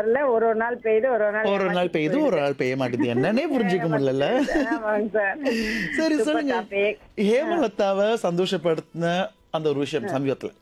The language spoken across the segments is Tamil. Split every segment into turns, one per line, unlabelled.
வரல ஒரு ஒரு நாள் பெய்யுது ஒரு ஒரு நாள்
ஒரு நாள் பெய்யுது ஒரு நாள் பெய்ய மாட்டேது என்னன்னே புரிஞ்சுக்க முடியல
ஆமாங்க சார்
சரி
Super
சொல்லுங்க
topic.
ஹேமலதாவை சந்தோஷப்படுத்தின அந்த ஒரு விஷயம் சமீபத்துல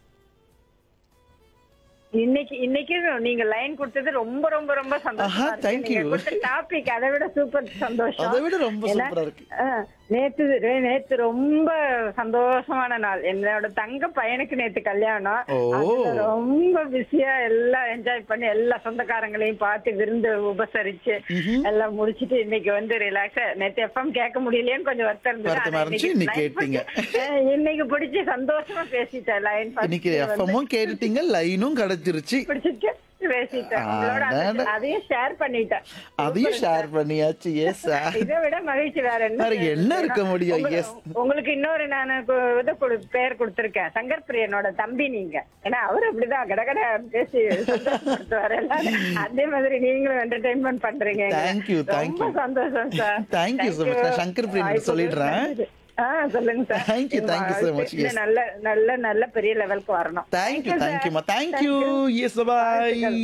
இன்னைக்கு இன்னைக்கு நீங்க லைன் கொடுத்தது ரொம்ப ரொம்ப ரொம்ப
ஆஹா, thank you.
டாபிக் அதை விட சூப்பர் சந்தோஷம்
அதை விட ரொம்ப
ஏன்னா,
சூப்பரா இருக்கு
ஆ, நேத்து ரே- நேத்து ரொம்ப சந்தோஷமான நாள் என்னோட தங்க பையனுக்கு நேத்து கல்யாணம்
ஓ.
அதுல ரொம்ப பிஸியா எல்லாம் என்ஜாய் பண்ணி எல்லா சொந்தக்காரங்களையும் பார்த்து விருந்து உபசரிச்சு எல்லாம் முடிச்சிட்டு இன்னைக்கு வந்து ரிலாக்ஸா நேத்து எஃப்எம் கேட்க முடியலையேன்னு கொஞ்சம் வருத்தம் இருந்தது
வருத்தமா
ஆனா
இருந்துச்சு,
இன்னைக்கு
இன்னைக்கு
line
கேட்டீங்க.
ஆ, இன்னைக்கு பிடிச்சி சந்தோஷமா பேசிட்டேன் லைன்
இன்னைக்கு எஃப்எம்மும் கேட்டுட்டீங்க லைனும் கிடைச்சிருச்சு
பிடிச்சிட்டு பேசிட்டேன் உங்களோட அந்த-
அடடா.
அதையும் ஷேர் பண்ணிட்டேன்
அதையும் ஷேர் பண்ணியாச்சு எஸ்
இதை விட மகிழ்ச்சி வேற என்ன
வேற என்ன இருக்க முடியும்?
உங்க-
Yes.
உங்களுக்கு இன்னொரு நான் கு- இது கொடு- பெயர் கொடுத்திருக்கேன் சங்கர் பிரியனோட தம்பி நீங்க ஏன்னா அவரு அப்படிதான் கடகட பேசி சந்தோஷப்படுத்துவாரு எல்லாரும். அதே மாதிரி நீங்களும் என்டர்டைன்மெண்ட் பண்றீங்க எங்களை.
Thank you, thank
ரொம்ப
you.
சந்தோஷம் sir
Thank you so much. நான் சங்கர் பிரியனுக்கு சொல்லிடுறேன்.
ஆ சொல்லுங்க sir
Thank you, thank you so much. Yes.
இன்னும் நல்ல நல்ல நல்ல பெரிய லெவலுக்கு வரணும்
தேங்க்யூ
sir.
தேங்க்யூமா
Thank
thank you
you.
Yes bye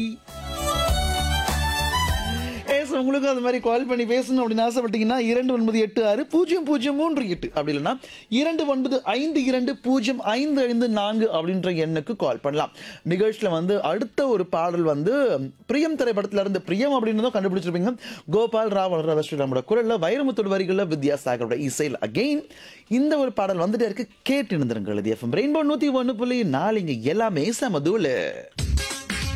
yes உங்களுக்கு அந்த மாதிரி கால் பண்ணி பேசணும் அப்படின்னு ஆசைப்பட்டீங்கன்னா இரண்டு ஒன்பது எட்டு ஆறு பூஜ்ஜியம் பூஜ்ஜியம் மூன்று எட்டு அப்படி இல்லைன்னா இரண்டு ஒன்பது ஐந்து இரண்டு பூஜ்ஜியம் ஐந்து ஐந்து நான்கு அப்படின்ற எண்ணுக்கு கால் பண்ணலாம் நிகழ்ச்சியில் வந்து அடுத்த ஒரு பாடல் வந்து பிரியம் திரைப்படத்துல இருந்து பிரியம் அப்படின்னு தான் கண்டுபிடிச்சிருப்பீங்க கோபால் ராவ் வளர ஸ்ரீராமோட குரல்ல வைரமுத்தோட வரிகளில் வித்யாசாகரோட இசையில் அகெயின் இந்த ஒரு பாடல் வந்துட்டே இருக்கு கேட்டு இருந்துருங்க எஃப்எம் ரெயின்போ நூத்தி ஒன்று புள்ளி நாலு இங்க எல்லாமே சமதூல